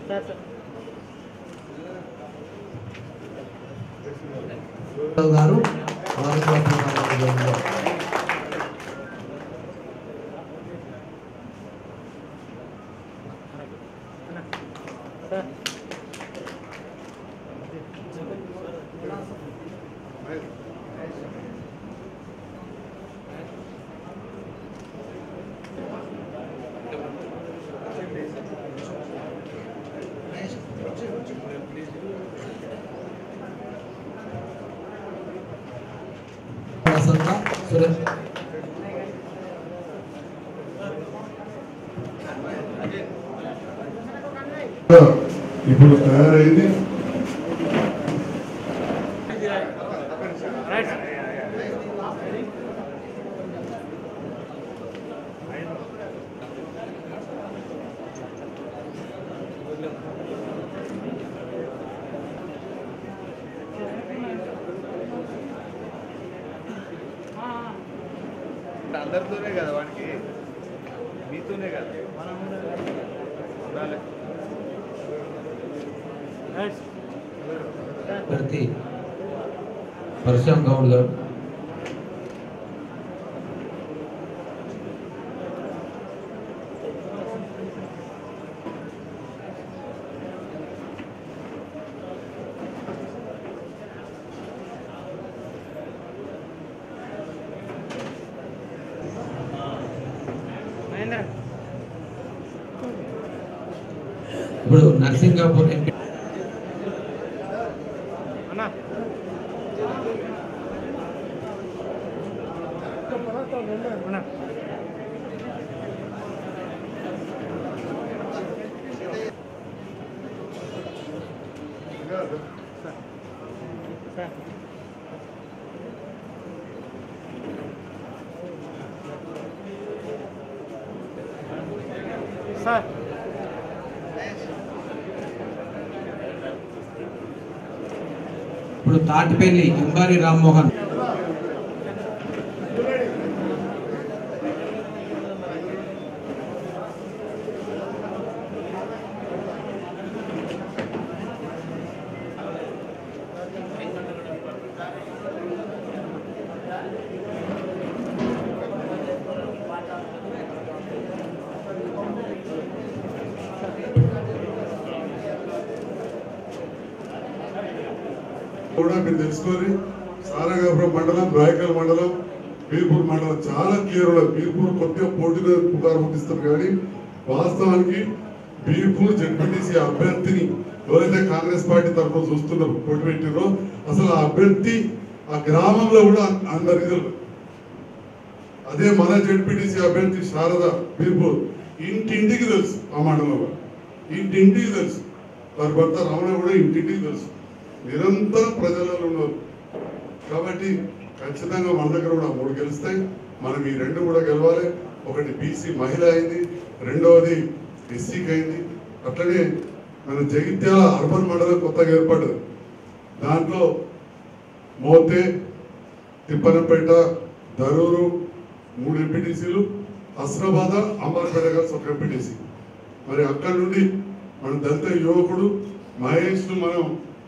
గారు వారసత్వ సమాజంలో వసంత సురేష్ ఇప్పుడు తయారైంది అందరితోనే కదా వానికి మీతోనే కదా ఉండాలి ప్రతి పరశురామ్ గౌడ్ గారు ఇప్పుడు నర్సింగాపూర్ ఎంపీ సార్ ఇప్పుడు తాటిపల్లి అంబారి రామ్మోహన్ కూడా మీరు తెలుసుకొని సారంగాపురం మండలం రాయకల్ మండలం బీర్పూర్ మండలం చాలా క్లియర్ ఉన్నది బీర్పూర్ కొద్దిగా పోటీలో పుకారు పుట్టిస్తారు కానీ వాస్తవానికి బీర్పూర్ జడ్పీటీసీ అభ్యర్థిని ఎవరైతే కాంగ్రెస్ పార్టీ తరఫున చూస్తున్నారు పోటీ పెట్టిరో అసలు ఆ అభ్యర్థి ఆ గ్రామంలో కూడా అందరికి తెలియదు అదే మన జడ్పీటీసీ అభ్యర్థి శారద బీర్పూర్ ఇంటింటికి తెలుసు ఆ మండలంలో ఇంటింటికి తెలుసు వారి భర్త రమణ కూడా ఇంటింటికి తెలుసు నిరంతరం ప్రజలలో ఉన్నారు కాబట్టి ఖచ్చితంగా మన దగ్గర కూడా మూడు గెలుస్తాయి మనం ఈ రెండు కూడా గెలవాలి ఒకటి బీసీ మహిళ అయింది రెండవది ఎస్సీకి అయింది అట్లనే మన జగిత్యాల అర్బన్ మండలం కొత్తగా ఏర్పడ్డది దాంట్లో మోతే తిప్పనపేట దరూరు మూడు ఎంపీటీసీలు హస్నాబాద్ అంబర్పేట కలిసి ఒక ఎంపీటీసీ మరి అక్కడి నుండి మన దళిత యువకుడు మహేష్ మనం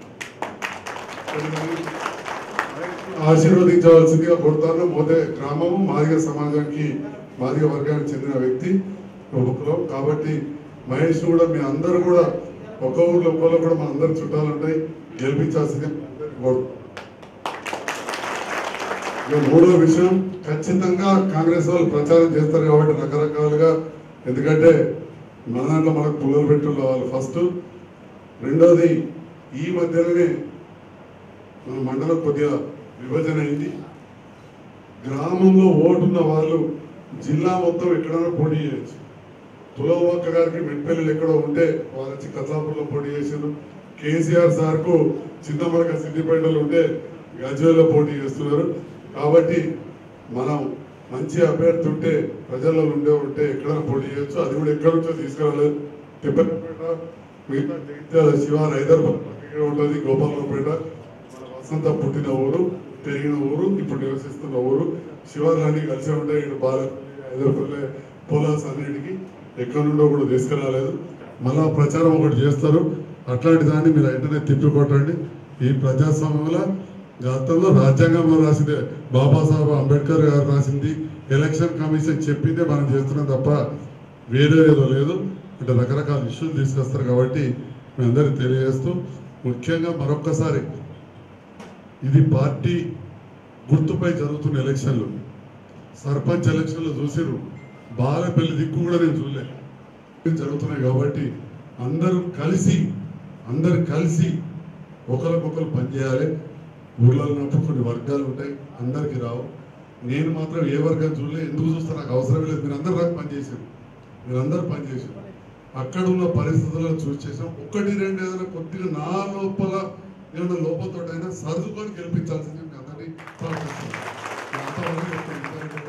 ఆశీర్వదించవలసిందిగా కోరుతాను మోదే గ్రామము మాదిగ సమాజానికి మాదిగ వర్గానికి చెందిన వ్యక్తి యువకులు కాబట్టి మహేష్ కూడా మీ అందరూ కూడా ఒక ఊర్లో ఒక్కలో కూడా మన అందరు చుట్టాలు ఉంటాయి గెలిపించాల్సిందిగా కోరుతాను ఇక మూడో విషయం ఖచ్చితంగా కాంగ్రెస్ వాళ్ళు ప్రచారం చేస్తారు కాబట్టి రకరకాలుగా ఎందుకంటే మన దాంట్లో మనకు పుల్లలు పెట్టున్న వాళ్ళు ఫస్ట్ రెండోది ఈ మధ్యలోనే మన మండలం కొద్దిగా విభజన అయింది గ్రామంలో ఓటున్న వాళ్ళు జిల్లా మొత్తం ఎక్కడైనా పోటీ చేయొచ్చు తులవక్క గారికి మెట్పల్లిలు ఎక్కడో ఉంటే వాళ్ళు వచ్చి కత్లాపూర్లో పోటీ చేశారు కేసీఆర్ సార్కు చిన్నమరక సిద్దిపేటలో ఉంటే గజ్వేల్లో పోటీ చేస్తున్నారు కాబట్టి మనం మంచి అభ్యర్థి ఉంటే ప్రజల్లో ఉండే ఉంటే ఎక్కడైనా పోటీ చేయొచ్చు అది కూడా ఎక్కడి నుంచో తీసుకురాలేదు తిప్పపేట మిగతా జగిత్యాల శివార్ హైదరాబాద్ పక్కనే ఉంటుంది గోపాలపేట మన వసంత పుట్టిన ఊరు పెరిగిన ఊరు ఇప్పుడు నివసిస్తున్న ఊరు శివార్లన్నీ కలిసి ఉంటాయి ఇటు బాలపల్లి హైదరాబాద్ పొలాస్ అన్నిటికీ ఎక్కడి నుండో కూడా తీసుకురాలేదు మళ్ళా ప్రచారం ఒకటి చేస్తారు అట్లాంటి దాన్ని మీరు వెంటనే తిప్పికొట్టండి ఈ ప్రజాస్వామ్యంలో గతంలో రాజ్యాంగంలో రాసిందే బాబాసాహెబ్ అంబేద్కర్ గారు రాసింది ఎలక్షన్ కమిషన్ చెప్పిందే మనం చేస్తున్నాం తప్ప వేరే ఏదో లేదు అంటే రకరకాల ఇష్యూలు తీసుకొస్తారు కాబట్టి మీ అందరికి తెలియజేస్తూ ముఖ్యంగా మరొక్కసారి ఇది పార్టీ గుర్తుపై జరుగుతున్న ఎలక్షన్లు సర్పంచ్ ఎలక్షన్లు చూసిరు బాలపల్లి దిక్కు కూడా నేను చూడలే ఇవి జరుగుతున్నాయి కాబట్టి అందరూ కలిసి అందరు కలిసి ఒకరికొకరు పనిచేయాలి ఊళ్ళలో ఉన్నప్పుడు కొన్ని వర్గాలు ఉంటాయి అందరికి రావు నేను మాత్రం ఏ వర్గం చూడలే ఎందుకు చూస్తే నాకు అవసరం లేదు మీరు అందరు నాకు పనిచేసారు మీరు అందరు పనిచేసారు అక్కడ ఉన్న పరిస్థితులను చూసి చేసాం ఒకటి రెండు ఏదైనా కొద్దిగా నా లోపల ఏమైనా లోపలతో అయినా సర్దుకొని గెలిపించాల్సింది మీ అందరినీ ప్రార్థిస్తున్నాను